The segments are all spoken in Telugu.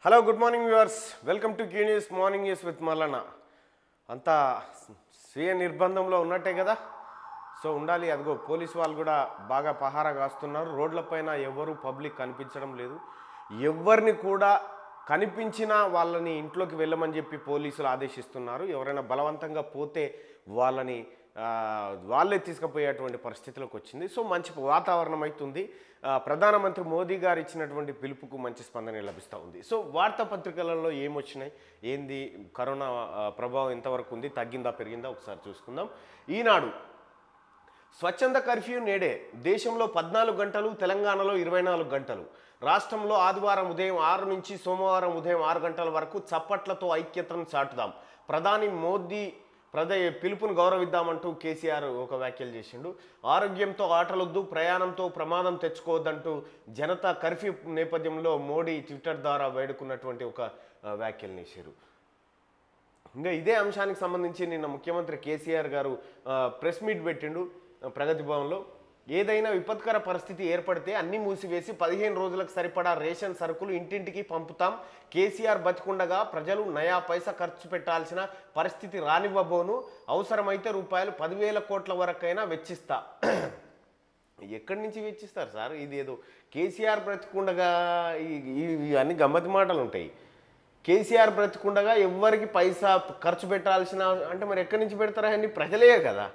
Hello good morning viewers welcome to Q news morning news with Mallanna అంతా స్వీయ నిర్బంధంలో ఉన్నట్టే కదా సో ఉండాలి అదిగో పోలీస్ వాళ్ళు కూడా బాగా పహారా కాస్తున్నారు రోడ్లపైన ఎవరు పబ్లిక్ కనిపించడం లేదు ఎవరిని కూడా కనిపించినా వాళ్ళని ఇంట్లోకి వెళ్ళమని చెప్పి పోలీసులు ఆదేశిస్తున్నారు ఎవరైనా బలవంతంగా పోతే వాళ్ళని ఆ, వాళ్ళే తీసుకుపోయేటువంటి పరిస్థితిలోకి వచ్చింది సో మంచి వాతావరణం అవుతుంది ఆ, ప్రధానమంత్రి మోదీ గారు ఇచ్చినటువంటి పిలుపుకు మంచి స్పందన లభిస్తూ ఉంది సో వార్తాపత్రికలలో ఏమొచ్చినాయి ఏంది కరోనా ఆ, ప్రభావం ఎంతవరకు ఉంది తగ్గిందా పెరిగిందా ఒకసారి చూసుకుందాం ఈనాడు స్వచ్ఛంద కర్ఫ్యూ నేడే దేశంలో పద్నాలుగు గంటలు తెలంగాణలో ఇరవై నాలుగు గంటలు రాష్ట్రంలో ఆదివారం ఉదయం ఆరు నుంచి సోమవారం ఉదయం ఆరు గంటల వరకు చప్పట్లతో ఐక్యతను చాటుదాం ప్రధాని మోదీ ప్రద పిలుపును గౌరవిద్దామంటూ కేసీఆర్ ఒక వ్యాఖ్యలు చేసిండు ఆరోగ్యంతో ఆటలొద్దు ప్రయాణంతో ప్రమాదం తెచ్చుకోవద్దంటూ జనతా కర్ఫ్యూ నేపథ్యంలో మోడీ ట్విట్టర్ ద్వారా వేడుకున్నటువంటి ఒక ఆ, వ్యాఖ్యలు చేశారు ఇంకా ఇదే అంశానికి సంబంధించి నిన్న ముఖ్యమంత్రి కేసీఆర్ గారు ఆ, ప్రెస్ మీట్ పెట్టిండు ఆ, ప్రగతి భవన్లో ఏదైనా విపత్కర పరిస్థితి ఏర్పడితే అన్ని మూసివేసి పదిహేను రోజులకు సరిపడా రేషన్ సరుకులు ఇంటింటికి పంపుతాం కేసీఆర్ బతికుండగా ప్రజలు నయా పైసా ఖర్చు పెట్టాల్సిన పరిస్థితి రానివ్వబోను అవసరమైతే రూపాయలు పదివేల కోట్ల వరకైనా వెచ్చిస్తా ఎక్కడి నుంచి వెచ్చిస్తారు సార్ ఇది ఏదో కేసీఆర్ బ్రతికుండగా ఈ- ఈ- ఇవన్నీ గమ్మతి మాటలు ఉంటాయి కేసీఆర్ బ్రతికుండగా ఎవ్వరికి పైసా ఖర్చు పెట్టాల్సిన అంటే మరి ఎక్కడి నుంచి పెడతారా అని ప్రజలే కదా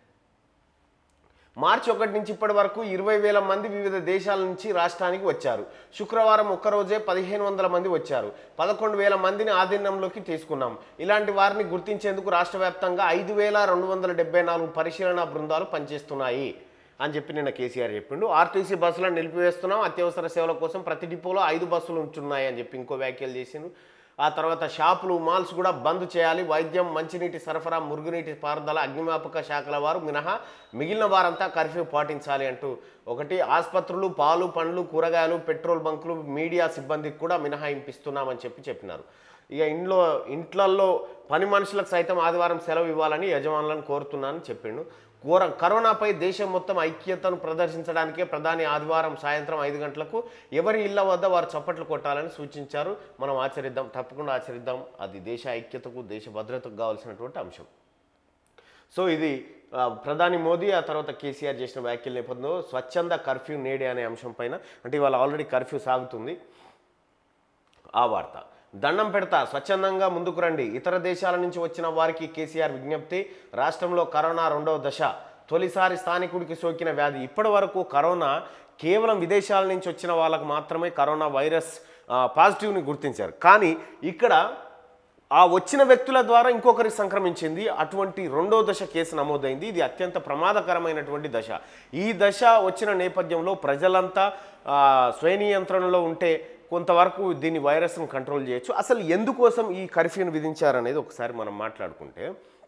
మార్చి ఒకటి నుంచి ఇప్పటి వరకు ఇరవై వేల మంది వివిధ దేశాల నుంచి రాష్ట్రానికి వచ్చారు శుక్రవారం ఒక్కరోజే పదిహేను వందల మంది వచ్చారు పదకొండు వేల మందిని ఆధీనంలోకి తీసుకున్నాం ఇలాంటి వారిని గుర్తించేందుకు రాష్ట్ర వ్యాప్తంగా ఐదు వేల రెండు వందల డెబ్బై నాలుగు పరిశీలన బృందాలు పనిచేస్తున్నాయి అని చెప్పి నిన్న కేసీఆర్ చెప్పిండు ఆర్టీసీ బస్సులను నిలిపివేస్తున్నాం అత్యవసర సేవల కోసం ప్రతి డిపోలో ఐదు బస్సులు ఉంటున్నాయి అని చెప్పి ఇంకో వ్యాఖ్యలు చేసిండు ఆ తర్వాత షాపులు మాల్స్ కూడా బంద్ చేయాలి వైద్యం మంచినీటి సరఫరా మురుగునీటి పారుదల అగ్నిమాపక శాఖల వారు మినహా మిగిలిన వారంతా కర్ఫ్యూ పాటించాలి అంటూ ఒకటి ఆసుపత్రులు పాలు పండ్లు కూరగాయలు పెట్రోల్ బంకులు మీడియా సిబ్బందికి కూడా మినహాయింపిస్తున్నామని చెప్పి చెప్పినారు ఇక ఇంట్లో ఇంట్లల్లో పని మనుషులకు సైతం ఆదివారం సెలవు ఇవ్వాలని యజమానులను కోరుతున్నానని చెప్పిండు కోర కరోనాపై దేశం మొత్తం ఐక్యతను ప్రదర్శించడానికే ప్రధాని ఆదివారం సాయంత్రం ఐదు గంటలకు ఎవరి ఇళ్ల వద్ద వారు చప్పట్లు కొట్టాలని సూచించారు మనం ఆచరిద్దాం తప్పకుండా ఆచరిద్దాం అది దేశ ఐక్యతకు దేశ భద్రతకు కావాల్సినటువంటి అంశం సో ఇది ఆ, ప్రధాని మోదీ ఆ తర్వాత కేసీఆర్ చేసిన వ్యాఖ్యల నేపథ్యంలో స్వచ్ఛంద కర్ఫ్యూ నేడే అనే అంశం పైన అంటే ఇవాళ ఆల్రెడీ కర్ఫ్యూ సాగుతుంది ఆ వార్త దండం పెడతా స్వచ్ఛందంగా ముందుకు రండి ఇతర దేశాల నుంచి వచ్చిన వారికి కేసీఆర్ విజ్ఞప్తి రాష్ట్రంలో కరోనా రెండవ దశ తొలిసారి స్థానికుడికి సోకిన వ్యాధి ఇప్పటి వరకు కరోనా కేవలం విదేశాల నుంచి వచ్చిన వాళ్ళకు మాత్రమే కరోనా వైరస్ ఆ, పాజిటివ్ని గుర్తించారు కానీ ఇక్కడ ఆ వచ్చిన వ్యక్తుల ద్వారా ఇంకొకరికి సంక్రమించింది అటువంటి రెండో దశ కేసు నమోదైంది ఇది అత్యంత ప్రమాదకరమైనటువంటి దశ ఈ దశ వచ్చిన నేపథ్యంలో ప్రజలంతా ఆ, స్వయ నియంత్రణలో ఉంటే కొంతవరకు దీన్ని వైరస్ను కంట్రోల్ చేయొచ్చు అసలు ఎందుకోసం ఈ కర్ఫ్యూని విధించారనేది ఒకసారి మనం మాట్లాడుకుంటే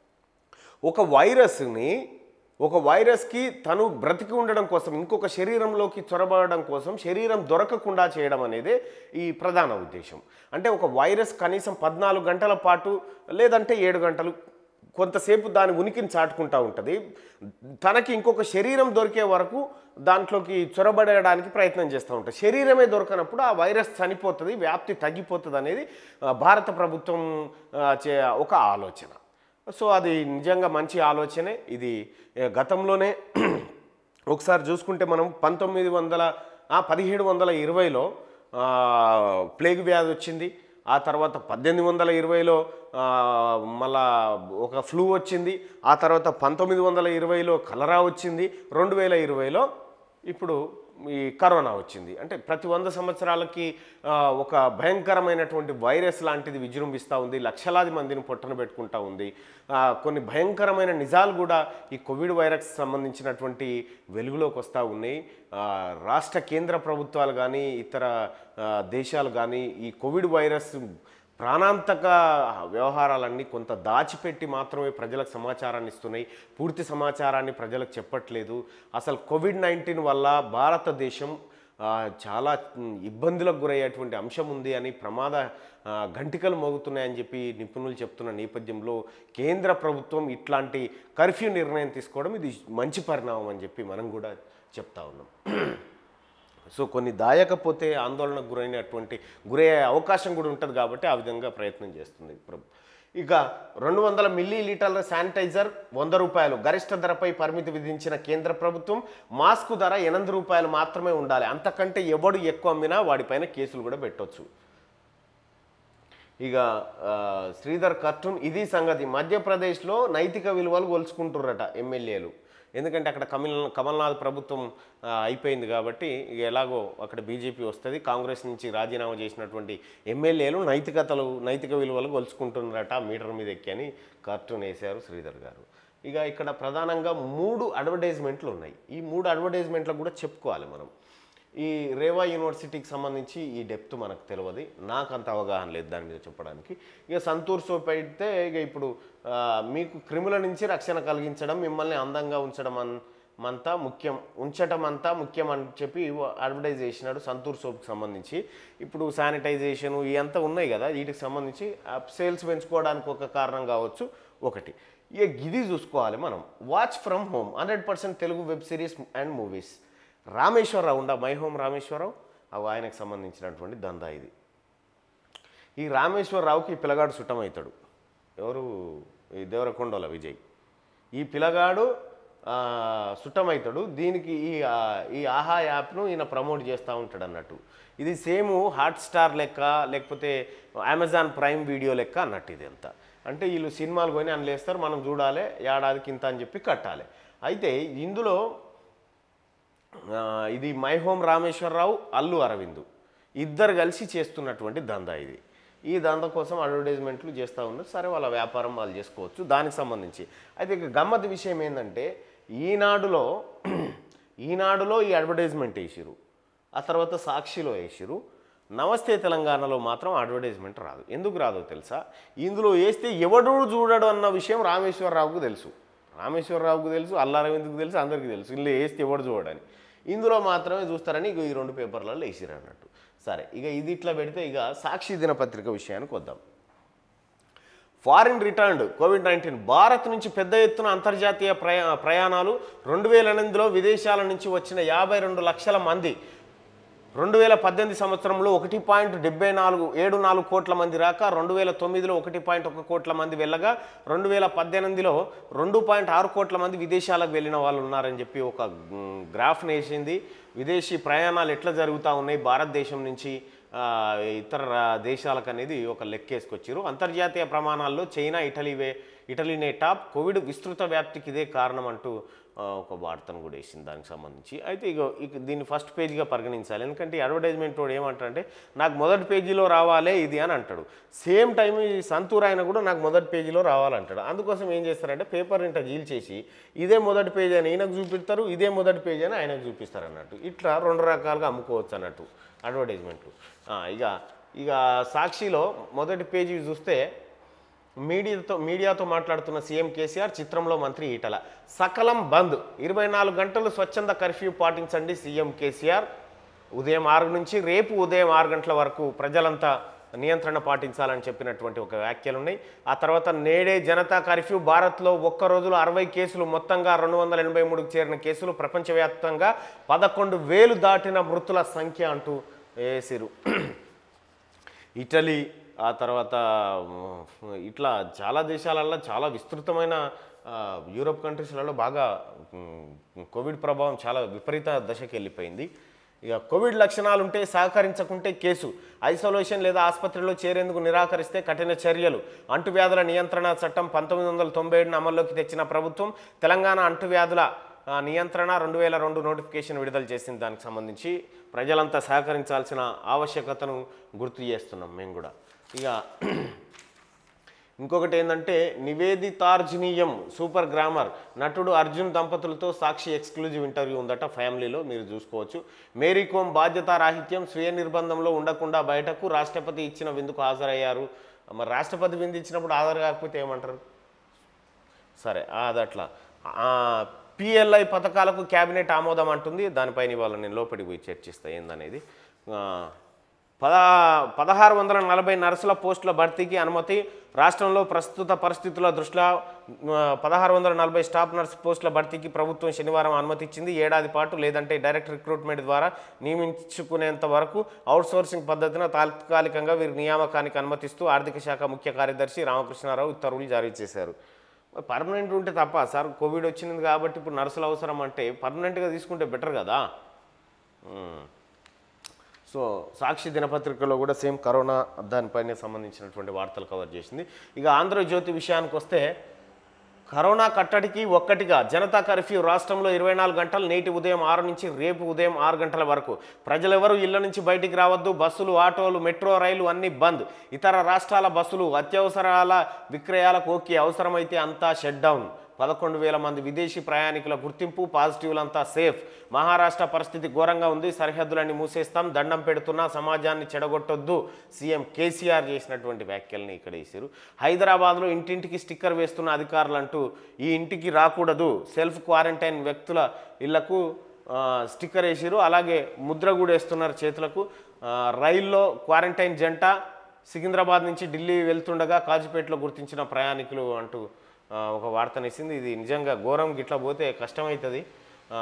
ఒక వైరస్ని ఒక వైరస్కి తను బ్రతికి ఉండడం కోసం ఇంకొక శరీరంలోకి చొరబడడం కోసం శరీరం దొరకకుండా చేయడం అనేది ఈ ప్రధాన ఉద్దేశం అంటే ఒక వైరస్ కనీసం పద్నాలుగు గంటల పాటు లేదంటే ఏడు గంటలు కొంతసేపు దాని ఉనికిని చాటుకుంటా ఉంటుంది తనకి ఇంకొక శరీరం దొరికే వరకు దాంట్లోకి చొరబడడానికి ప్రయత్నం చేస్తూ ఉంటుంది శరీరమే దొరకనప్పుడు ఆ వైరస్ చనిపోతుంది వ్యాప్తి తగ్గిపోతుంది అనేది ఆ, భారత ప్రభుత్వం ఆ, చే ఒక ఆలోచన సో అది నిజంగా మంచి ఆలోచనే ఇది ఏ, గతంలోనే ఒకసారి చూసుకుంటే మనం పంతొమ్మిది వందల ఆ, పదిహేడు వందల ఇరవైలో ఆ, ప్లేగ్ వ్యాధి వచ్చింది ఆ తర్వాత పద్దెనిమిది వందల ఇరవైలో ఆ, మళ్ళా ఒక ఫ్లూ వచ్చింది ఆ తర్వాత పంతొమ్మిది వందల ఇరవైలో కలరా వచ్చింది రెండు వేల ఇరవైలో ఇప్పుడు ఈ కరోనా వచ్చింది అంటే ప్రతి వంద సంవత్సరాలకి ఆ, ఒక భయంకరమైనటువంటి వైరస్ లాంటిది విజృంభిస్తూ ఉంది లక్షలాది మందిని పొట్టన పెట్టుకుంటా ఉంది ఆ, కొన్ని భయంకరమైన నిజాలు కూడా ఈ కోవిడ్ వైరస్ సంబంధించినటువంటి వెలుగులోకి వస్తూ ఉన్నాయి ఆ, రాష్ట్ర కేంద్ర ప్రభుత్వాలు కానీ ఇతర ఆ, దేశాలు కానీ ఈ కోవిడ్ వైరస్ ప్రాణాంతక వ్యవహారాలన్నీ కొంత దాచిపెట్టి మాత్రమే ప్రజలకు సమాచారాన్ని ఇస్తున్నాయి పూర్తి సమాచారాన్ని ప్రజలకు చెప్పట్లేదు అసలు కోవిడ్ నైన్టీన్ వల్ల భారతదేశం ఆ, చాలా ఉమ్, ఇబ్బందులకు గురయ్యేటువంటి అంశం ఉంది అని ప్రమాద ఆ, గంటికలు మోగుతున్నాయని చెప్పి నిపుణులు చెప్తున్న నేపథ్యంలో కేంద్ర ప్రభుత్వం ఇట్లాంటి కర్ఫ్యూ నిర్ణయం తీసుకోవడం ఇది మంచి పరిణామం అని చెప్పి మనం కూడా చెప్తా ఉన్నాం సో కొన్ని దాయకపోతే ఆందోళనకు గురైనటువంటి గురయ్యే అవకాశం కూడా ఉంటుంది కాబట్టి ఆ విధంగా ప్రయత్నం చేస్తుంది ప్రభు ఇక రెండు వందల మిల్లీ లీటర్ల శానిటైజర్ వంద రూపాయలు గరిష్ట ధరపై పరిమితి విధించిన కేంద్ర ప్రభుత్వం మాస్క్ ధర ఎనిమిది రూపాయలు మాత్రమే ఉండాలి అంతకంటే ఎవడు ఎక్కువ అమ్మినా వాడిపైన కేసులు కూడా పెట్టొచ్చు ఇక ఆ, శ్రీధర్ కర్టూన్ ఇది సంగతి మధ్యప్రదేశ్లో నైతిక విలువలు కొలుచుకుంటుర్రట ఎమ్మెల్యేలు ఎందుకంటే అక్కడ కమల్ కమల్నాథ్ ప్రభుత్వం ఆ, అయిపోయింది కాబట్టి ఇక ఎలాగో అక్కడ బీజేపీ వస్తుంది కాంగ్రెస్ నుంచి రాజీనామా చేసినటువంటి ఎమ్మెల్యేలు నైతికతలు నైతిక విలువలు కొలుచుకుంటున్నారట ఆ మీటర్ మీద ఎక్కి అని కార్టూన్ వేశారు శ్రీధర్ గారు ఇక ఇక్కడ ప్రధానంగా మూడు అడ్వర్టైజ్మెంట్లు ఉన్నాయి ఈ మూడు అడ్వర్టైజ్మెంట్లు కూడా చెప్పుకోవాలి మనం ఈ రేవా యూనివర్సిటీకి సంబంధించి ఈ డెప్త్ మనకు తెలియదు నాకు అంత అవగాహన లేదు దాని మీద చెప్పడానికి ఇక సంతూర్ సోప్ అయితే ఇక ఇప్పుడు ఆ, మీకు క్రిముల నుంచి రక్షణ కలిగించడం మిమ్మల్ని అందంగా ఉంచడం అన్ అంతా ముఖ్యం ఉంచటం అంతా ముఖ్యం అని చెప్పి అడ్వర్టైజ్ చేసినాడు సంతూర్ సోప్కి సంబంధించి ఇప్పుడు శానిటైజేషన్ ఇవంతా ఉన్నాయి కదా వీటికి సంబంధించి సేల్స్ పెంచుకోవడానికి ఒక కారణం కావచ్చు ఒకటి ఇక గిది చూసుకోవాలి మనం watch from home hundred percent Telugu web series and movies Rameshwara Rao ఉండ మై హోమ్ రామేశ్వరరావు అవి ఆయనకు సంబంధించినటువంటి దందా ఇది ఈ రామేశ్వరరావుకి ఈ పిల్లగాడు సుట్టమవుతాడు ఎవరు ఈ దేవరకొండల విజయ్ ఈ పిల్లగాడు ఆ, సుట్టమవుతాడు దీనికి ఈ ఆ, ఈ ఆహా యాప్ను ఈయన ప్రమోట్ చేస్తూ ఉంటాడు అన్నట్టు ఇది సేమ్ హాట్స్టార్ లెక్క లేకపోతే అమెజాన్ ప్రైమ్ వీడియో లెక్క అన్నట్టు ఇది అంతా అంటే వీళ్ళు సినిమాలు కొని అని లేస్తారు మనం చూడాలి ఏడాదికి ఇంత అని చెప్పి కట్టాలి అయితే ఇందులో ఆ, ఇది మై హోమ్ రామేశ్వరరావు అల్లు అరవింద్ ఇద్దరు కలిసి చేస్తున్నటువంటి దందా ఇది ఈ దందా కోసం అడ్వర్టైజ్మెంట్లు చేస్తూ ఉన్నారు సరే వాళ్ళ వ్యాపారం వాళ్ళు చేసుకోవచ్చు దానికి సంబంధించి అయితే ఇక గమ్మత్ విషయం ఏంటంటే ఈనాడులో ఈనాడులో ఈ అడ్వర్టైజ్మెంట్ వేసిరు ఆ తర్వాత సాక్షిలో వేసిరు నమస్తే తెలంగాణలో మాత్రం అడ్వర్టైజ్మెంట్ రాదు ఎందుకు రాదో తెలుసా ఇందులో వేస్తే ఎవడు చూడడు అన్న విషయం రామేశ్వరరావుకు తెలుసు రామేశ్వరరావుకు తెలుసు అల్లారవింద్కు తెలుసు అందరికీ తెలుసు ఇందులో వేస్తే ఎవడు చూడని ఇందులో మాత్రమే చూస్తారని ఇక ఈ రెండు పేపర్లలో వేసిరు అన్నట్టు సరే ఇక ఇది ఇట్లా పెడితే ఇక సాక్షి దినపత్రిక విషయానికి వద్దాం foreign returned covid nineteen Bharat నుంచి పెద్ద ఎత్తున అంతర్జాతీయ ప్రయా ప్రయాణాలు రెండు వేల ఎనిమిదిలో విదేశాల నుంచి వచ్చిన యాభై రెండు లక్షల మంది రెండు వేల పద్దెనిమిది సంవత్సరంలో ఒకటి పాయింట్ డెబ్బై నాలుగు ఏడు నాలుగు కోట్ల మంది రాక రెండు వేల తొమ్మిదిలో ఒకటి పాయింట్ ఒక కోట్ల మంది వెళ్ళగా రెండు వేల పద్దెనిమిదిలో రెండు పాయింట్ ఆరు కోట్ల మంది విదేశాలకు వెళ్ళిన వాళ్ళు ఉన్నారని చెప్పి ఒక మ్, గ్రాఫ్ని వేసింది విదేశీ ప్రయాణాలు ఎట్లా జరుగుతూ ఉన్నాయి భారతదేశం నుంచి ఆ, ఇతర రా- దేశాలకు అనేది ఒక లెక్కేసుకొచ్చారు అంతర్జాతీయ ప్రమాణాల్లో చైనా ఇటలీవే ఇటలీనే టాప్ కోవిడ్ విస్తృత వ్యాప్తికి ఇదే కారణం అంటూ ఆ, ఒక వార్తను కూడా వేసింది దానికి సంబంధించి అయితే ఇక ఇక దీన్ని ఫస్ట్ పేజీగా పరిగణించాలి ఎందుకంటే ఈ అడ్వర్టైజ్మెంట్ వాడు ఏమంటాడంటే నాకు మొదటి పేజీలో రావాలే ఇది అని అంటాడు సేమ్ టైం ఈ సంతూర్ ఆయన కూడా నాకు మొదటి పేజీలో రావాలంటాడు అందుకోసం ఏం చేస్తారంటే పేపర్ ఇంట జీల్ చేసి ఇదే మొదటి పేజీ అని ఈయనకు చూపిస్తారు ఇదే మొదటి పేజీ అని ఆయనకు చూపిస్తారు అన్నట్టు ఇట్లా రెండు రకాలుగా అమ్ముకోవచ్చు అన్నట్టు అడ్వర్టైజ్మెంట్లు ఆ, ఇక ఇక సాక్షిలో మొదటి పేజీ చూస్తే మీడియాతో మీడియాతో మాట్లాడుతున్న సీఎం కేసీఆర్ చిత్రంలో మంత్రి ఈటల సకలం బంద్ ఇరవై నాలుగు గంటలు స్వచ్ఛంద కర్ఫ్యూ పాటించండి సీఎం కేసీఆర్ ఉదయం ఆరు నుంచి రేపు ఉదయం ఆరు గంటల వరకు ప్రజలంతా నియంత్రణ పాటించాలని చెప్పినటువంటి ఒక వ్యాఖ్యలు ఉన్నాయి ఆ తర్వాత నేడే జనతా కర్ఫ్యూ భారత్లో ఒక్క రోజులో అరవై కేసులు మొత్తంగా రెండు వందల ఎనభై మూడుకు చేరిన కేసులు ప్రపంచవ్యాప్తంగా పదకొండు వేలు దాటిన మృతుల సంఖ్య అంటూ వేసిరు ఇటలీ ఆ తర్వాత ఉమ్, ఇట్లా చాలా దేశాలలో చాలా విస్తృతమైన ఆ, యూరోప్ కంట్రీస్లలో బాగా ఉమ్, కోవిడ్ ప్రభావం చాలా విపరీత దశకి వెళ్ళిపోయింది ఇక కోవిడ్ లక్షణాలు ఉంటే సహకరించకుంటే కేసు ఐసోలేషన్ లేదా ఆసుపత్రిలో చేరేందుకు నిరాకరిస్తే కఠిన చర్యలు అంటువ్యాధుల నియంత్రణ చట్టం పంతొమ్మిది వందల తొంభై ఏడున అమల్లోకి తెచ్చిన ప్రభుత్వం తెలంగాణ అంటువ్యాధుల ఆ, నియంత్రణ రెండు వేల రెండు నోటిఫికేషన్ విడుదల చేసింది దానికి సంబంధించి ప్రజలంతా సహకరించాల్సిన ఆవశ్యకతను గుర్తు చేస్తున్నాం మేము కూడా ఇక ఇంకొకటి ఏంటంటే నివేదితార్జనీయం సూపర్ గ్రామర్ నటుడు అర్జున్ దంపతులతో సాక్షి ఎక్స్క్లూజివ్ ఇంటర్వ్యూ ఉందట ఫ్యామిలీలో మీరు చూసుకోవచ్చు మేరీ కోమ్ బాధ్యతారాహిత్యం స్వీయ నిర్బంధంలో ఉండకుండా బయటకు రాష్ట్రపతి ఇచ్చిన విందుకు హాజరయ్యారు మరి రాష్ట్రపతి విందు ఇచ్చినప్పుడు హాజరు కాకపోతే ఏమంటారు సరే అది అట్లా పిఎల్ఐ పథకాలకు క్యాబినెట్ ఆమోదం అంటుంది దానిపైన ఇవాళ నేను లోపలికి పోయి చర్చిస్తా ఏందనేది ఆ, పద పదహారు వందల నలభై నర్సుల పోస్టుల భర్తీకి అనుమతి రాష్ట్రంలో ప్రస్తుత పరిస్థితుల దృష్ట్యా ఆ, పదహారు వందల నలభై స్టాఫ్ నర్స్ పోస్టుల భర్తీకి ప్రభుత్వం శనివారం అనుమతి ఇచ్చింది ఏడాది పాటు లేదంటే డైరెక్ట్ రిక్రూట్మెంట్ ద్వారా నియమించుకునేంత వరకు అవుట్సోర్సింగ్ పద్ధతిన తాత్కాలికంగా వీరి నియామకానికి అనుమతిస్తూ ఆర్థిక శాఖ ముఖ్య కార్యదర్శి రామకృష్ణారావు ఉత్తర్వులు జారీ చేశారు మరి పర్మనెంట్ ఉంటే తప్ప సార్ కోవిడ్ వచ్చింది కాబట్టి ఇప్పుడు నర్సులు అవసరం అంటే పర్మనెంట్గా తీసుకుంటే బెటర్ కదా ఉమ్. సో సాక్షి దినపత్రికలో కూడా సేమ్ కరోనా దానిపైనే సంబంధించినటువంటి వార్తలు కవర్ చేసింది ఇక ఆంధ్రజ్యోతి విషయానికి వస్తే కరోనా కట్టడికి ఒక్కటిగా జనతా కర్ఫ్యూ రాష్ట్రంలో ఇరవై నాలుగు గంటలు నేటి ఉదయం ఆరు నుంచి రేపు ఉదయం ఆరు గంటల వరకు ప్రజలెవరూ ఇళ్ల నుంచి బయటికి రావద్దు బస్సులు ఆటోలు మెట్రో రైలు అన్ని బంద్ ఇతర రాష్ట్రాల బస్సులు అత్యవసరాల విక్రయాలకు ఓకే అవసరమైతే అంతా షట్ డౌన్ పదకొండు వేల మంది విదేశీ ప్రయాణికుల గుర్తింపు పాజిటివ్లంతా సేఫ్ మహారాష్ట్ర పరిస్థితి ఘోరంగా ఉంది సరిహద్దులన్నీ మూసేస్తాం దండం పెడుతున్నా సమాజాన్ని చెడగొట్టొద్దు సీఎం కేసీఆర్ చేసినటువంటి వ్యాఖ్యల్ని ఇక్కడ వేసారు హైదరాబాద్లో ఇంటింటికి స్టిక్కర్ వేస్తున్న అధికారులు అంటూ ఈ ఇంటికి రాకూడదు సెల్ఫ్ క్వారంటైన్ వ్యక్తుల ఇళ్లకు ఆ, స్టిక్కర్ వేసారు అలాగే ముద్ర కూడా వేస్తున్నారు చేతులకు ఆ, రైల్లో క్వారంటైన్ జంట సికింద్రాబాద్ నుంచి ఢిల్లీ వెళ్తుండగా కాజుపేటలో గుర్తించిన ప్రయాణికులు అంటూ ఆ, ఒక వార్తనిస్తుంది ఇది నిజంగా ఘోరం గిట్లా పోతే కష్టమవుతుంది ఆ,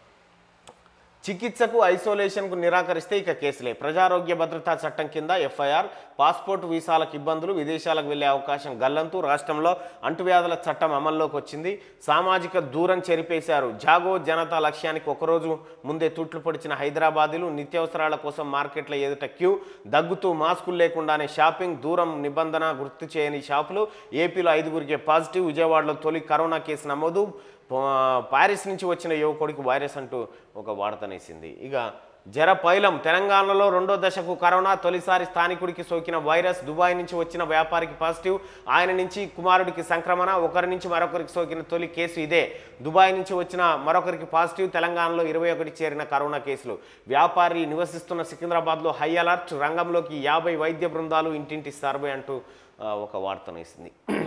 చికిత్సకు ఐసోలేషన్కు నిరాకరిస్తే ఇక కేసులే ప్రజారోగ్య భద్రతా చట్టం కింద ఎఫ్ఐఆర్ పాస్పోర్ట్ వీసాలకు ఇబ్బందులు విదేశాలకు వెళ్లే అవకాశం గల్లంతు రాష్ట్రంలో అంటువ్యాధుల చట్టం అమల్లోకి వచ్చింది సామాజిక దూరం చెరిపేశారు జాగో జనతా లక్ష్యానికి ఒకరోజు ముందే తుట్లు పొడిచిన హైదరాబాదీలు నిత్యావసరాల కోసం మార్కెట్ల ఎదుట క్యూ దగ్గుతూ మాస్కులు లేకుండానే షాపింగ్ దూరం నిబంధన గుర్తు చేయని షాపులు ఏపీలో ఐదుగురికి పాజిటివ్ విజయవాడలో తొలి కరోనా కేసు నమోదు పా- పారిస్ నుంచి వచ్చిన యువకుడికి వైరస్ అంటూ ఒక వార్తనేసింది ఇక జరపైలం తెలంగాణలో రెండో దశకు కరోనా తొలిసారి స్థానికుడికి సోకిన వైరస్ దుబాయ్ నుంచి వచ్చిన వ్యాపారికి పాజిటివ్ ఆయన నుంచి కుమారుడికి సంక్రమణ ఒకరి నుంచి మరొకరికి సోకిన తొలి కేసు ఇదే దుబాయ్ నుంచి వచ్చిన మరొకరికి పాజిటివ్ తెలంగాణలో ఇరవై ఒకటి చేరిన కరోనా కేసులు వ్యాపారి నివసిస్తున్న సికింద్రాబాద్లో హై అలర్ట్ రంగంలోకి యాభై వైద్య బృందాలు ఇంటింటి సర్వే అంటూ ఆ, ఒక వార్తనేసింది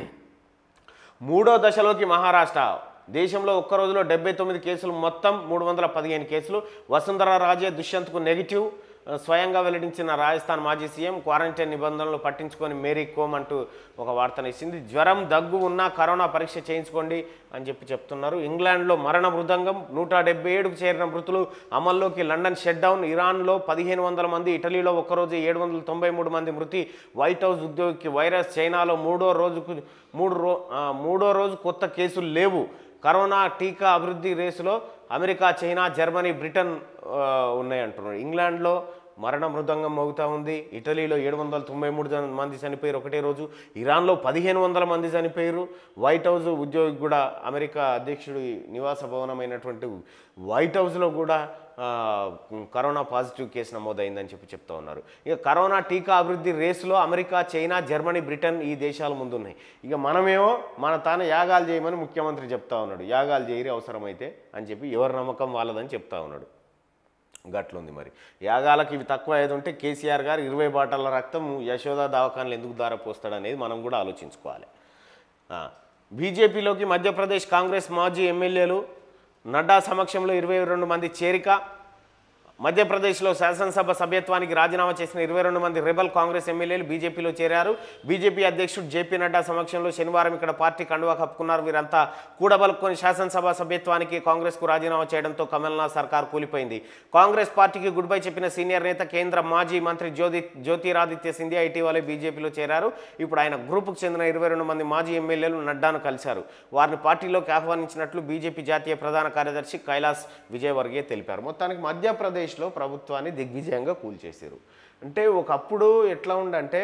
మూడో దశలోకి మహారాష్ట్ర దేశంలో ఒక్క రోజులో డెబ్బై తొమ్మిది కేసులు మొత్తం మూడు వందల పదిహేను కేసులు వసుంధర రాజే దుష్యంత్కు నెగిటివ్ ఆ, స్వయంగా వెల్లడించిన రాజస్థాన్ మాజీ సీఎం క్వారంటైన్ నిబంధనలు పట్టించుకొని మేరీ కోమ్ అంటూ ఒక వార్తనిచ్చింది జ్వరం దగ్గు ఉన్నా కరోనా పరీక్ష చేయించుకోండి అని చెప్పి చెప్తున్నారు ఇంగ్లాండ్లో మరణ మృదంగం నూట డెబ్బై ఏడుకు చేరిన మృతులు అమల్లోకి లండన్ షట్ డౌన్ ఇరాన్లో పదిహేను వందల మంది ఇటలీలో ఒక్కరోజు ఏడు వందల తొంభై మూడు మంది మృతి వైట్ హౌస్ ఉద్యోగికి వైరస్ చైనాలో మూడో రోజుకు మూడు రో ఆ, మూడో రోజు కొత్త కేసులు లేవు కరోనా టీకా అభివృద్ధి రేసులో అమెరికా చైనా జర్మనీ బ్రిటన్ ఆ, ఉన్నాయంటున్నారు ఇంగ్లాండ్లో మరణ మృదంగం మోగుతూ ఉంది ఇటలీలో ఏడు వందల తొంభై మూడు జన- మంది చనిపోయారు ఒకటే రోజు ఇరాన్లో పదిహేను వందల మంది చనిపోయారు వైట్ హౌస్ ఉద్యోగి కూడా అమెరికా అధ్యక్షుడి నివాస భవనమైనటువంటి వైట్ హౌస్లో కూడా ఆ, కరోనా పాజిటివ్ కేసు నమోదైందని చెప్పి చెప్తా ఉన్నారు ఇక కరోనా టీకా అభివృద్ధి రేసులో అమెరికా చైనా జర్మనీ బ్రిటన్ ఈ దేశాలు ముందున్నాయి ఇక మనమేమో మన తాను యాగాలు చేయమని ముఖ్యమంత్రి చెప్తా ఉన్నాడు యాగాలు చేయరి అవసరమైతే అని చెప్పి ఎవరి నమ్మకం వాళ్ళదని చెప్తా ఉన్నాడు గట్లుంది మరి యాగాలకు ఇవి తక్కువ అయ్యేది ఉంటే కేసీఆర్ గారు ఇరవై బాటల రక్తం యశోద దవాఖానలు ఎందుకు దారపోస్తాడు అనేది మనం కూడా ఆలోచించుకోవాలి ఆ, బీజేపీలోకి మధ్యప్రదేశ్ కాంగ్రెస్ మాజీ ఎమ్మెల్యేలు నడ్డా సమక్షంలో ఇరవై రెండు మంది చేరిక మధ్యప్రదేశ్లో శాసనసభ సభ్యత్వానికి రాజీనామా చేసిన ఇరవై రెండు మంది రెబల్ కాంగ్రెస్ ఎమ్మెల్యేలు బీజేపీలో చేరారు బీజేపీ అధ్యక్షుడు జేపీ నడ్డా సమక్షంలో శనివారం ఇక్కడ పార్టీ కండువా కప్పుకున్నారు వీరంతా కూడబలుకొని శాసనసభ సభ్యత్వానికి కాంగ్రెస్కు రాజీనామా చేయడంతో కమల్నాథ్ సర్కార్ కూలిపోయింది కాంగ్రెస్ పార్టీకి గుడ్ బై చెప్పిన సీనియర్ నేత కేంద్ర మాజీ మంత్రి జ్యోతి జ్యోతిరాదిత్య సింధియా ఇటీవలే బీజేపీలో చేరారు ఇప్పుడు ఆయన గ్రూపుకు చెందిన ఇరవై రెండు మంది మాజీ ఎమ్మెల్యేలు నడ్డాను కలిశారు వారిని పార్టీలోకి ఆహ్వానించినట్లు బీజేపీ జాతీయ ప్రధాన కార్యదర్శి కైలాస్ విజయవర్గే తెలిపారు మొత్తానికి మధ్యప్రదేశ్లో ప్రభుత్వాన్ని దిగ్విజయంగా కూల్చేశారు అంటే ఒకప్పుడు ఎట్లా ఉండంటే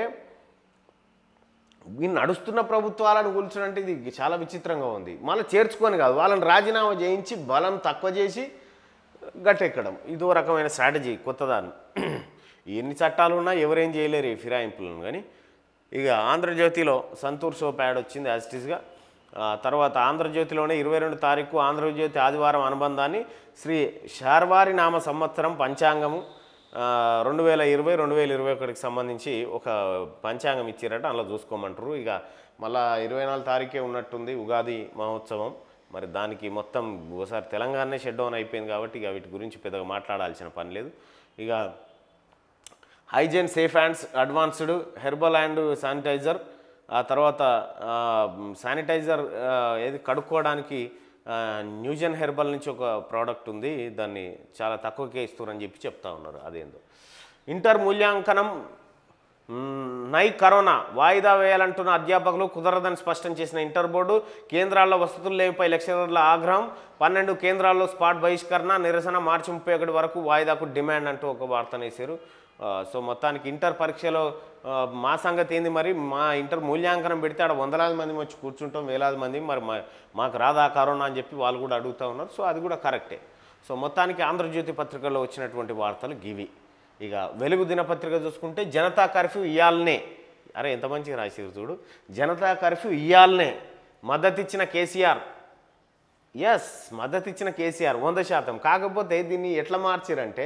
ఈ నడుస్తున్న ప్రభుత్వాలను కూల్చడం అంటే ఇది చాలా విచిత్రంగా ఉంది మళ్ళీ చేర్చుకొని కాదు వాళ్ళని రాజీనామా చేయించి బలం తక్కువ చేసి గట్టెక్కడం ఇదో రకమైన స్ట్రాటజీ కొత్తదాన్ని ఎన్ని చట్టాలు ఉన్నా ఎవరేం చేయలేరు ఈ ఫిరాయింపులను కానీ ఇక ఆంధ్రజ్యోతిలో సంతూర్ షో ప్యాడ్ వచ్చింది యాజ్ ఇట్ ఈస్గా ఆ తర్వాత ఆంధ్రజ్యోతిలోనే ఇరవై రెండు తారీఖు ఆంధ్రజ్యోతి ఆదివారం అనుబంధాన్ని శ్రీ శార్వారి నామ సంవత్సరం పంచాంగము ఆ, రెండు వేల ఇరవై రెండు వేల ఇరవై ఒకటికి సంబంధించి ఒక పంచాంగం ఇచ్చారట అలా చూసుకోమంటారు ఇక మళ్ళా ఇరవై నాలుగు తారీఖే ఉన్నట్టుంది ఉగాది మహోత్సవం మరి దానికి మొత్తం ఒకసారి తెలంగాణనే షట్ డౌన్ అయిపోయింది కాబట్టి ఇక వీటి గురించి పెద్దగా మాట్లాడాల్సిన పని లేదు ఇక hygiene safe hands advanced herbal and sanitiser ఆ తర్వాత ఆ, శానిటైజర్ ఆ, ఏది కడుక్కోవడానికి ఆ, న్యూజన్ హెర్బల్ నుంచి ఒక ప్రోడక్ట్ ఉంది దాన్ని చాలా తక్కువకే ఇస్తున్నారని చెప్పి చెప్తా ఉన్నారు అదేందో ఇంటర్ మూల్యాంకనం మ్మ్, నై కరోనా వాయిదా వేయాలంటున్న అధ్యాపకులు కుదరదని స్పష్టం చేసిన ఇంటర్ బోర్డు కేంద్రాల్లో వసతులు లేనిపై లెక్చరర్ల ఆగ్రహం పన్నెండు కేంద్రాల్లో స్పాట్ బహిష్కరణ నిరసన మార్చి ముప్పై ఒకటి వరకు వాయిదాకు డిమాండ్ అంటూ ఒక వార్తనేసారు ఆ, సో మొత్తానికి ఇంటర్ పరీక్షలో ఆ, మా సంగతి ఏంది మరి మా ఇంటర్ మూల్యాంకనం పెడితే ఆడ వందలాది మంది వచ్చి కూర్చుంటాం వేలాది మంది మరి మా- మాకు రాదా కరోనా అని చెప్పి వాళ్ళు కూడా అడుగుతూ ఉన్నారు సో అది కూడా కరెక్టే సో మొత్తానికి ఆంధ్రజ్యోతి పత్రికలో వచ్చినటువంటి వార్తలు గివి ఇక వెలుగు దినపత్రిక చూసుకుంటే జనతా కర్ఫ్యూ ఇయ్యాలనే అరే ఎంత మంచిగా రాసిరు చూడు జనతా కర్ఫ్యూ ఇయ్యాలనే మద్దతు ఇచ్చిన కేసీఆర్ ఎస్ మద్దతు ఇచ్చిన కేసీఆర్ వంద శాతం కాకపోతే దీన్ని ఎట్లా మార్చిరంటే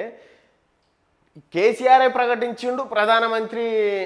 కేసీఆరే ప్రకటించిండు ప్రధానమంత్రి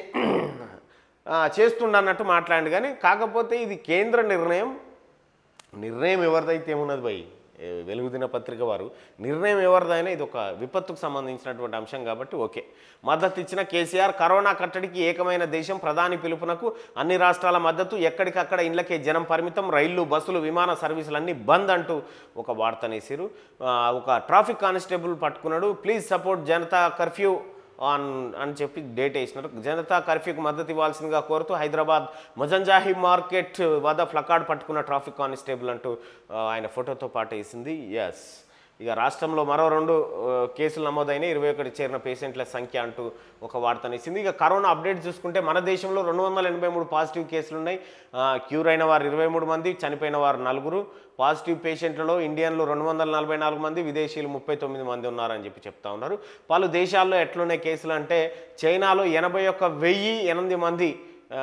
ఆ, చేస్తుండన్నట్టు మాట్లాడి కానీ కాకపోతే ఇది కేంద్ర నిర్ణయం నిర్ణయం ఎవరిదైతే ఏమున్నది భయ్ ఏ, వెలుగు దిన పత్రిక వారు నిర్ణయం ఎవరిదైనా ఇది ఒక విపత్తుకు సంబంధించినటువంటి అంశం కాబట్టి ఓకే మద్దతు ఇచ్చిన కేసీఆర్ కరోనా కట్టడికి ఏకమైన దేశం ప్రధాని పిలుపునకు అన్ని రాష్ట్రాల మద్దతు ఎక్కడికక్కడ ఇళ్లకే జనం పరిమితం రైళ్లు బస్సులు విమాన సర్వీసులన్నీ బంద్ అంటూ ఒక వార్తనేసారు ఆ, ఒక ట్రాఫిక్ కానిస్టేబుల్ పట్టుకున్నాడు please support Janata curfew on అని చెప్పి డేట్ వేసినారు జనతా కర్ఫ్యూకి మద్దతు ఇవ్వాల్సిందిగా కోరుతూ హైదరాబాద్ మొజంజాహి మార్కెట్ వద్ద ప్లకార్డ్ పట్టుకున్న ట్రాఫిక్ కానిస్టేబుల్ అంటూ ఆ, ఆయన ఫోటోతో పాటు వేసింది ఎస్ ఇక రాష్ట్రంలో మరో రెండు ఆ, కేసులు నమోదైన ఇరవై ఒకటి చేరిన పేషెంట్ల సంఖ్య అంటూ ఒక వార్తనిచ్చింది ఇక కరోనా అప్డేట్ చూసుకుంటే మన దేశంలో రెండు వందల ఎనభై మూడు పాజిటివ్ కేసులు ఉన్నాయి ఆ, క్యూర్ అయిన వారు ఇరవై మూడు మంది చనిపోయిన వారు నలుగురు పాజిటివ్ పేషెంట్లలో ఇండియన్లు రెండు వందల నలభై నాలుగు మంది విదేశీయులు ముప్పై తొమ్మిది మంది ఉన్నారని చెప్పి చెప్తా ఉన్నారు పలు దేశాల్లో ఎట్లున్నాయి కేసులు అంటే చైనాలో ఎనభై ఒక్క వెయ్యి ఎనిమిది మంది ఆ,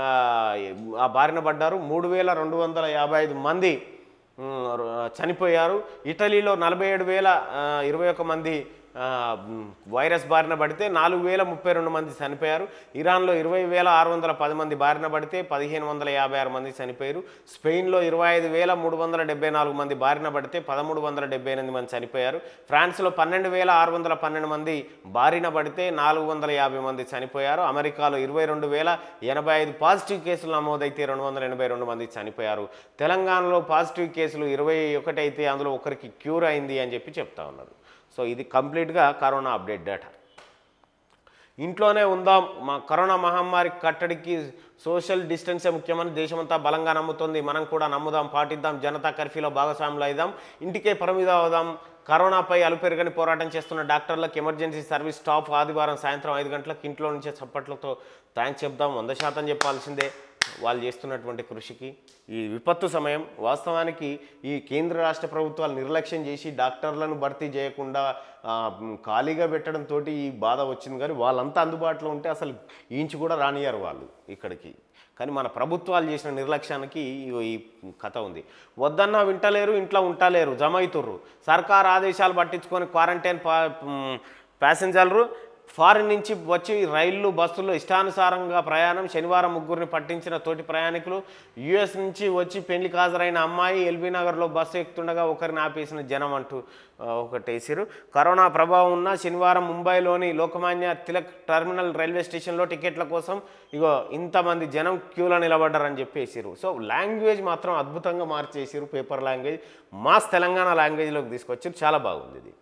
ఆ బారిన పడ్డారు మూడు వేల రెండు వందల యాభై ఐదు మంది ఉమ్, చనిపోయారు ఇటలీలో నలభై ఏడు వేల ఆ, ఇరవై ఒక్క మంది ఆ, ఉమ్, వైరస్ బారిన పడితే నాలుగు వేల ముప్పై రెండు మంది చనిపోయారు ఇరాన్లో ఇరవై వేల ఆరు వందల పది మంది బారిన పడితే పదిహేను వందల యాభై ఆరు మంది చనిపోయారు స్పెయిన్లో ఇరవై ఐదు వేల మూడు వందల డెబ్బై నాలుగు మంది బారిన పడితే పదమూడు వందల డెబ్బై ఎనిమిది మంది చనిపోయారు ఫ్రాన్స్లో పన్నెండు వేల ఆరు వందల పన్నెండు మంది బారిన పడితే నాలుగు వందల యాభై మంది చనిపోయారు అమెరికాలో ఇరవై రెండు వేల ఎనభై ఐదు పాజిటివ్ కేసులు నమోదైతే రెండు వందల ఎనభై రెండు మంది చనిపోయారు తెలంగాణలో పాజిటివ్ కేసులు ఇరవై ఒకటి అయితే అందులో ఒకరికి క్యూర్ అయింది అని చెప్పి చెప్తా ఉన్నారు సో ఇది కంప్లీట్గా కరోనా అప్డేట్ డేటా ఇంట్లోనే ఉందాం మా కరోనా మహమ్మారి కట్టడికి సోషల్ డిస్టెన్సే ముఖ్యమని దేశమంతా బలంగా నమ్ముతుంది మనం కూడా నమ్ముదాం పాటిద్దాం జనతా కర్ఫ్యూలో భాగస్వాములు అయిదాం ఇంటికే పరిమితం అవుదాం కరోనాపై అలుపెరగని పోరాటం చేస్తున్న డాక్టర్లకు ఎమర్జెన్సీ సర్వీస్ స్టాఫ్ ఆదివారం సాయంత్రం ఐదు గంటలకు ఇంట్లో నుంచే చప్పట్లతో థ్యాంక్స్ చెప్దాం వంద శాతం చెప్పాల్సిందే వాళ్ళు చేస్తున్నటువంటి కృషికి ఈ విపత్తు సమయం వాస్తవానికి ఈ కేంద్ర రాష్ట్ర ప్రభుత్వాలు నిర్లక్ష్యం చేసి డాక్టర్లను భర్తీ చేయకుండా ఆ, మ్, ఖాళీగా పెట్టడంతో ఈ బాధ వచ్చింది కానీ వాళ్ళంతా అందుబాటులో ఉంటే అసలు ఇంచు కూడా రానియారు వాళ్ళు ఇక్కడికి కానీ మన ప్రభుత్వాలు చేసిన నిర్లక్ష్యానికి ఇగో ఈ కథ ఉంది వద్దన్నా వింటలేరు ఇంట్లో ఉంటలేరు జమ అవుతుర్రు సర్కార్ ఆదేశాలు పట్టించుకొని క్వారంటైన్ పా మ్, ప్యాసింజర్లు ఫారిన్ నుంచి వచ్చి రైళ్లు బస్సుల్లో ఇష్టానుసారంగా ప్రయాణం శనివారం ముగ్గురిని పట్టించిన తోటి ప్రయాణికులు యుఎస్ నుంచి వచ్చి పెళ్లికి హాజరైన అమ్మాయి ఎల్బీ నగర్లో బస్సు ఎక్కుతుండగా ఒకరిని ఆపేసిన జనం అంటూ ఆ, ఒకటి వేసారు కరోనా ప్రభావం ఉన్న శనివారం ముంబైలోని లోకమాన్య తిలక్ టెర్మినల్ రైల్వే స్టేషన్లో టికెట్ల కోసం ఇగో ఇంతమంది జనం క్యూలో నిలబడ్డారని చెప్పేసారు సో లాంగ్వేజ్ మాత్రం అద్భుతంగా మార్చేసారు పేపర్ లాంగ్వేజ్ మాస్ తెలంగాణ లాంగ్వేజ్లోకి తీసుకొచ్చారు చాలా బాగుంది ఇది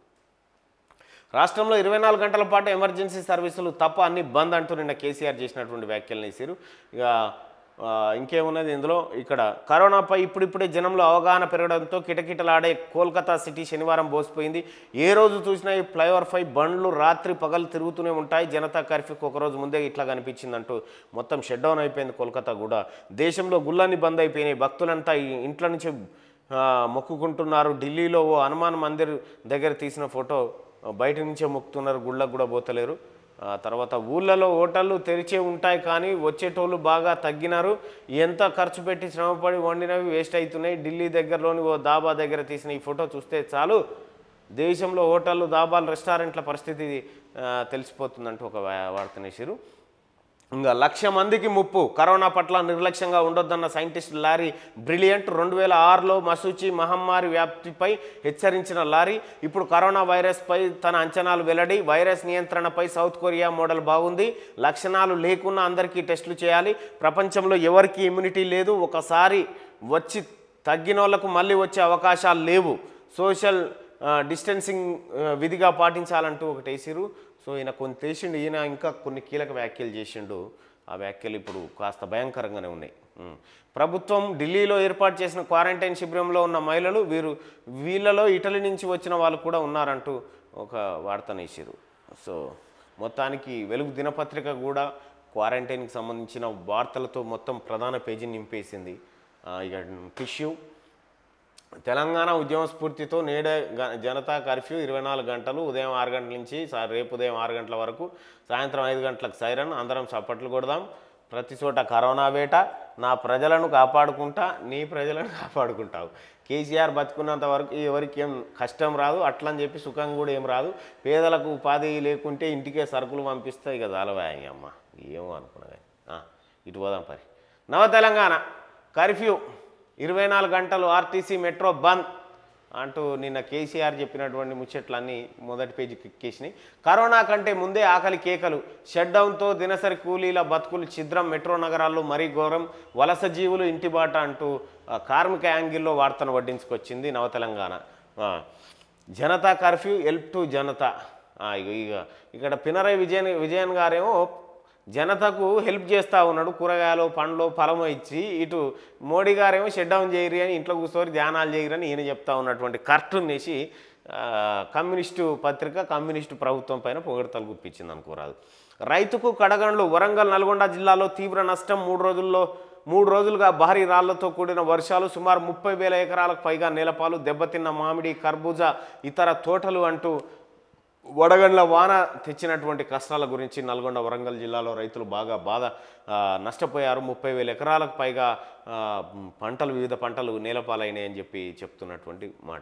రాష్ట్రంలో ఇరవై నాలుగు గంటల పాటు ఎమర్జెన్సీ సర్వీసులు తప్ప అన్ని బంద్ అంటూ నిన్న కేసీఆర్ చేసినటువంటి వ్యాఖ్యలు వేసారు ఇక ఆ, ఇంకేమున్నది ఇందులో ఇక్కడ కరోనాపై ఇప్పుడిప్పుడే జనంలో అవగాహన పెరగడంతో కిటకిటలాడే కోల్కతా సిటీ శనివారం బోసిపోయింది ఏ రోజు చూసినా ఈ ఫ్లైఓవర్ పై బండ్లు రాత్రి పగలు తిరుగుతూనే ఉంటాయి జనతా కర్ఫ్యూకి ఒక రోజు ముందే ఇట్లా కనిపించిందంటూ మొత్తం షట్ డౌన్ అయిపోయింది కోల్కతా కూడా దేశంలో గుళ్ళన్నీ బంద్ అయిపోయినాయి భక్తులంతా ఈ ఇంట్లో నుంచి ఆ, మొక్కుకుంటున్నారు ఢిల్లీలో ఓ హనుమాన్ మందిర్ దగ్గర తీసిన ఫోటో బయట నుంచే మొక్కుతున్నారు గుళ్ళకు కూడా పోతలేరు ఆ తర్వాత ఊళ్ళలో హోటళ్ళు తెరిచే ఉంటాయి కానీ వచ్చేటోళ్ళు బాగా తగ్గినారు ఎంత ఖర్చు పెట్టి శ్రమపడి వండినవి వేస్ట్ అవుతున్నాయి ఢిల్లీ దగ్గరలోని ఓ దాబా దగ్గర తీసిన ఈ ఫోటో చూస్తే చాలు దేశంలో హోటళ్ళు దాబాలు రెస్టారెంట్ల పరిస్థితి ఆ, తెలిసిపోతుందంటూ ఒక వా- వార్తనేసారు ఇంకా లక్ష మందికి ముప్పు కరోనా పట్ల నిర్లక్ష్యంగా ఉండొద్దన్న సైంటిస్ట్ లారీ బ్రిలియంట్ రెండు వేల ఆరులో మసూచి మహమ్మారి వ్యాప్తిపై హెచ్చరించిన లారీ ఇప్పుడు కరోనా వైరస్పై తన అంచనాలు వెల్లడి వైరస్ నియంత్రణపై సౌత్ కొరియా మోడల్ బాగుంది లక్షణాలు లేకున్నా అందరికీ టెస్టులు చేయాలి ప్రపంచంలో ఎవరికి ఇమ్యూనిటీ లేదు ఒకసారి వచ్చి తగ్గిన వాళ్ళకు మళ్ళీ వచ్చే అవకాశాలు లేవు సోషల్ ఆ, డిస్టెన్సింగ్ ఆ, విధిగా పాటించాలంటూ ఒకటి వేసిరు సో ఈయన కొన్ని తెలిసిండు ఈయన ఇంకా కొన్ని కీలక వ్యాఖ్యలు చేసిండు ఆ వ్యాఖ్యలు ఇప్పుడు కాస్త భయంకరంగానే ఉన్నాయి ఉమ్. ప్రభుత్వం ఢిల్లీలో ఏర్పాటు చేసిన క్వారంటైన్ శిబిరంలో ఉన్న మహిళలు వీరు వీళ్ళలో ఇటలీ నుంచి వచ్చిన వాళ్ళు కూడా ఉన్నారంటూ ఒక వార్తనేసారు సో మొత్తానికి వెలుగు దినపత్రిక కూడా క్వారంటైన్కి సంబంధించిన వార్తలతో మొత్తం ప్రధాన పేజీని నింపేసింది ఆ, ఇక టిష్యూ తెలంగాణ ఉద్యమ స్ఫూర్తితో నేడే గ- జనతా కర్ఫ్యూ ఇరవై నాలుగు గంటలు ఉదయం ఆరు గంటల నుంచి సా- రేపు ఉదయం ఆరు గంటల వరకు సాయంత్రం ఐదు గంటలకు సైరన్ అందరం చప్పట్లు కొడదాం ప్రతి చోట కరోనా వేట నా ప్రజలను కాపాడుకుంటా నీ ప్రజలను కాపాడుకుంటావు కేసీఆర్ బతుకున్నంత వరకు ఎవరికి ఏం కష్టం రాదు అట్లని చెప్పి సుఖం కూడా ఏం రాదు పేదలకు ఉపాధి లేకుంటే ఇంటికే సరుకులు పంపిస్తాయి కదా అలవాయి అమ్మ ఏమో అనుకున్నా కానీ. ఆ, ఇటు పోదాం పరి నవ తెలంగాణ కర్ఫ్యూ ఇరవై నాలుగు గంటలు ఆర్టీసీ మెట్రో బంద్ అంటూ నిన్న కేసీఆర్ చెప్పినటువంటి ముచ్చట్లన్నీ మొదటి పేజీకి ఎక్కేసినాయి కరోనా కంటే ముందే ఆకలి కేకలు షట్డౌన్తో దినసరి కూలీల బతుకులు ఛిద్రం మెట్రో నగరాల్లో మరీ ఘోరం వలస జీవులు ఇంటిబాట అంటూ ఆ, కార్మిక యాంగిల్లో వార్తను వడ్డించుకొచ్చింది నవ తెలంగాణ ఆ, Janata curfew help to Janata ఆ, ఇగ ఇక ఇక్కడ పినరై విజయన్ విజయన్ గారేమో జనతకు హెల్ప్ చేస్తూ ఉన్నాడు కూరగాయలు పండ్లు ఫలము ఇచ్చి ఇటు మోడీ గారేమో షట్ డౌన్ చేయరు అని ఇంట్లో కూర్చొని ధ్యానాలు చేయరు అని ఈయన చెప్తా ఉన్నటువంటి కార్టూన్ వేసి ఆ, కమ్యూనిస్టు పత్రిక కమ్యూనిస్టు ప్రభుత్వం పైన పొగడతలు గుప్పించింది అనుకోరాదు రైతుకు కడగండ్లు వరంగల్ నల్గొండ జిల్లాలో తీవ్ర నష్టం మూడు రోజుల్లో మూడు రోజులుగా భారీ రాళ్లతో కూడిన వర్షాలు సుమారు ముప్పై వేల ఎకరాలకు పైగా నేలపాలు దెబ్బతిన్న మామిడి కర్బూజా ఇతర తోటలు అంటూ వడగండ్ల వాన తెచ్చినటువంటి కష్టాల గురించి నల్గొండ వరంగల్ జిల్లాలో రైతులు బాగా బాధ ఆ, నష్టపోయారు ముప్పై వేల ఎకరాలకు పైగా ఆ, పంటలు వివిధ పంటలు నేలపాలైనాయి అని చెప్పి చెప్తున్నటువంటి మాట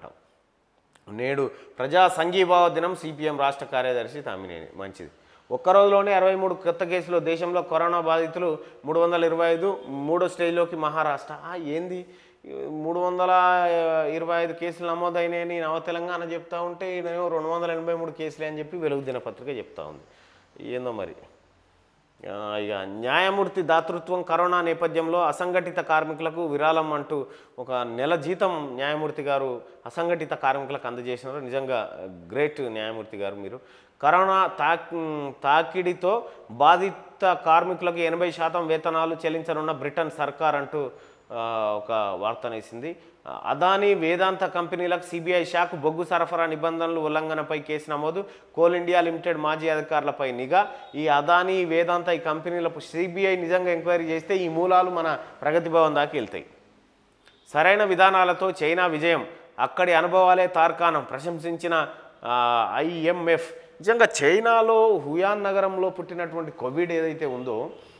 నేడు ప్రజా సంఘీభావ దినం సిపిఎం రాష్ట్ర కార్యదర్శి తమ్మినేని మంచిది ఒక్క రోజులోనే అరవై మూడు కొత్త కేసులు దేశంలో కరోనా బాధితులు మూడు వందల ఇరవై ఐదు మూడో స్టేజ్లోకి మహారాష్ట్ర ఆ, ఏంది మూడు వందల ఇరవై ఐదు కేసులు నమోదైనాయని నవ తెలంగాణ చెప్తా ఉంటే ఈయనేమో రెండు వందల ఎనభై మూడు కేసులే అని చెప్పి వెలుగు దినపత్రిక చెప్తా ఉంది ఏందో మరి ఆ, ఇక న్యాయమూర్తి దాతృత్వం కరోనా నేపథ్యంలో అసంఘటిత కార్మికులకు విరాళం అంటూ ఒక నెల జీతం న్యాయమూర్తి గారు అసంఘటిత కార్మికులకు అందజేసినారు నిజంగా గ్రేట్ న్యాయమూర్తి గారు మీరు కరోనా తాక్ తాకిడితో బాధిత కార్మికులకు ఎనభై శాతం వేతనాలు చెల్లించనున్న బ్రిటన్ సర్కార్ అంటూ ఆ, ఒక వార్తనేసింది అదానీ వేదాంత కంపెనీలకు సిబిఐ షాక్ బొగ్గు సరఫరా నిబంధనలు ఉల్లంఘనపై కేసు నమోదు కోల్ ఇండియా లిమిటెడ్ మాజీ అధికారులపై నిఘా ఈ అదానీ వేదాంత ఈ కంపెనీలకు సిబిఐ నిజంగా ఎంక్వైరీ చేస్తే ఈ మూలాలు మన ప్రగతి భవన్ దాకా వెళ్తాయి సరైన విధానాలతో చైనా విజయం అక్కడి అనుభవాలే తార్కాణం ప్రశంసించిన ఐఎంఎఫ్ నిజంగా చైనాలో హుయాన్ నగరంలో పుట్టినటువంటి కోవిడ్ ఏదైతే ఉందో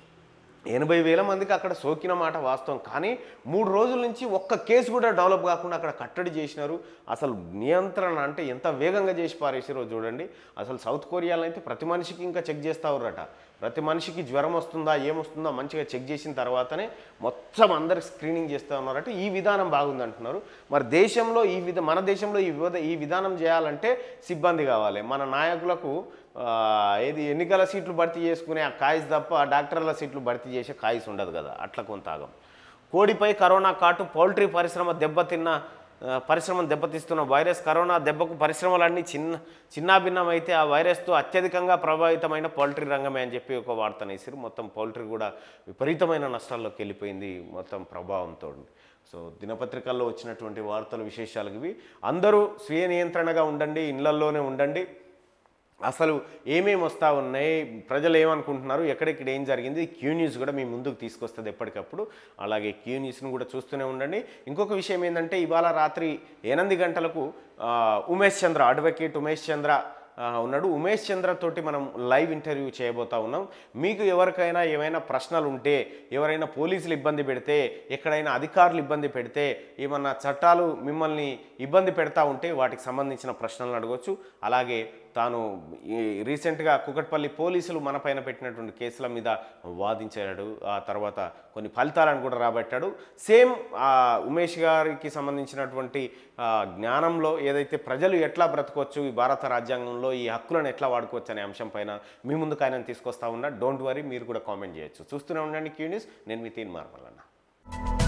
ఎనభై వేల మందికి అక్కడ సోకిన మాట వాస్తవం కానీ మూడు రోజుల నుంచి ఒక్క కేసు కూడా డెవలప్ కాకుండా అక్కడ కట్టడి చేసినారు అసలు నియంత్రణ అంటే ఎంత వేగంగా చేసి పారేసారో చూడండి అసలు సౌత్ కొరియాలో అయితే ప్రతి మనిషికి ఇంకా చెక్ చేస్తావురట ప్రతి మనిషికి జ్వరం వస్తుందా ఏమొస్తుందా మంచిగా చెక్ చేసిన తర్వాతనే మొత్తం అందరికి స్క్రీనింగ్ చేస్తూ ఉన్నారట ఈ విధానం బాగుంది అంటున్నారు మరి దేశంలో ఈ విధ మన దేశంలో ఈ విధ ఈ విధానం చేయాలంటే సిబ్బంది కావాలి మన నాయకులకు ఆ, ఏది ఎన్నికల సీట్లు భర్తీ చేసుకునే ఆ కాయిస్ తప్ప డాక్టర్ల సీట్లు భర్తీ చేసే కాయిస్ ఉండదు కదా అట్లా కొంత ఆగం కోడిపై కరోనా కాటు పౌల్ట్రీ పరిశ్రమ దెబ్బతిన్న ఆ, పరిశ్రమను దెబ్బతీస్తున్న వైరస్ కరోనా దెబ్బకు పరిశ్రమలన్నీ చిన్న చిన్నాభిన్నం అయితే ఆ వైరస్తో అత్యధికంగా ప్రభావితమైన పౌల్ట్రీ రంగమే అని చెప్పి ఒక వార్తనేసారు మొత్తం పౌల్ట్రీ కూడా విపరీతమైన నష్టాల్లోకి వెళ్ళిపోయింది మొత్తం ప్రభావంతో సో దినపత్రికల్లో వచ్చినటువంటి వార్తలు విశేషాలు ఇవి అందరూ స్వీయ నియంత్రణగా ఉండండి ఇళ్లల్లోనే ఉండండి అసలు ఏమేమి వస్తూ ఉన్నాయి ప్రజలు ఏమనుకుంటున్నారు ఎక్కడెక్కడ ఏం జరిగింది క్యూ న్యూస్ కూడా మీ ముందుకు తీసుకొస్తుంది ఎప్పటికప్పుడు అలాగే క్యూ న్యూస్ను కూడా చూస్తూనే ఉండండి ఇంకొక విషయం ఏంటంటే ఇవాళ రాత్రి ఎనిమిది గంటలకు ఆ, ఉమేష్ చంద్ర అడ్వకేట్ ఉమేష్ చంద్ర ఆ, ఉన్నాడు ఉమేష్ చంద్ర తోటి మనం లైవ్ ఇంటర్వ్యూ చేయబోతా ఉన్నాం మీకు ఎవరికైనా ఏమైనా ప్రశ్నలు ఉంటే ఎవరైనా పోలీసులు ఇబ్బంది పెడితే ఎక్కడైనా అధికారులు ఇబ్బంది పెడితే ఏమన్నా చట్టాలు మిమ్మల్ని ఇబ్బంది పెడతా ఉంటే వాటికి సంబంధించిన ప్రశ్నలను అడగొచ్చు అలాగే తాను ఈ రీసెంట్గా కుకట్పల్లి పోలీసులు మన పైన పెట్టినటువంటి కేసుల మీద వాదించాడు ఆ తర్వాత కొన్ని ఫలితాలను కూడా రాబట్టాడు సేమ్ ఆ, ఉమేష్ గారికి సంబంధించినటువంటి ఆ, జ్ఞానంలో ఏదైతే ప్రజలు ఎట్లా బ్రతకొచ్చు ఈ భారత రాజ్యాంగంలో ఈ హక్కులను ఎట్లా వాడుకోవచ్చు అనే అంశం పైన మీ ముందుకు ఆయన తీసుకొస్తా ఉన్నా డోంట్ వరీ మీరు కూడా కామెంట్ చేయొచ్చు చూస్తూనే ఉండండి క్యూ న్యూస్ నేను మీ తీన్ మార్మల్ అన్న